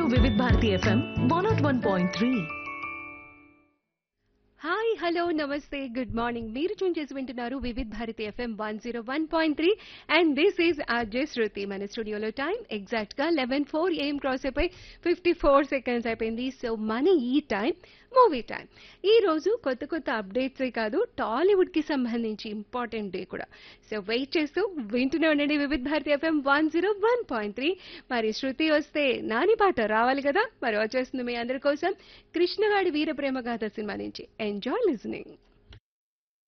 వివిధ Bharati FM one naught one point three hi hello నమస్తే good morning మీరు tune చేసి వింటున్నారు Vividh Bharati FM one zero one point three and this is RJ Shruti మన స్టూడియోలో టైం ఎగ్జాక్ట్ గా లెవెన్ ఫోర్ ఏఎం క్రాస్ అయిపోయి ఫిఫ్టీ ఫోర్ సెకండ్స్ అయిపోయింది సో మన ఈ టైం మూవీ టైం ఈ రోజు కొత్త కొత్త అప్డేట్సే కాదు టాలీవుడ్ కి సంబంధించి ఇంపార్టెంట్ డే కూడా సో వెయిట్ చేస్తూ వింటూనే ఉండండి Vividh Bharati FM one zero one point three మరి శృతి వస్తే నాని పాట రావాలి కదా మరి వచ్చేస్తుంది మీ అందరి కోసం కృష్ణగాడి వీరప్రేమ గాథ సినిమా నుంచి ఎంజాయ్ లిజనింగ్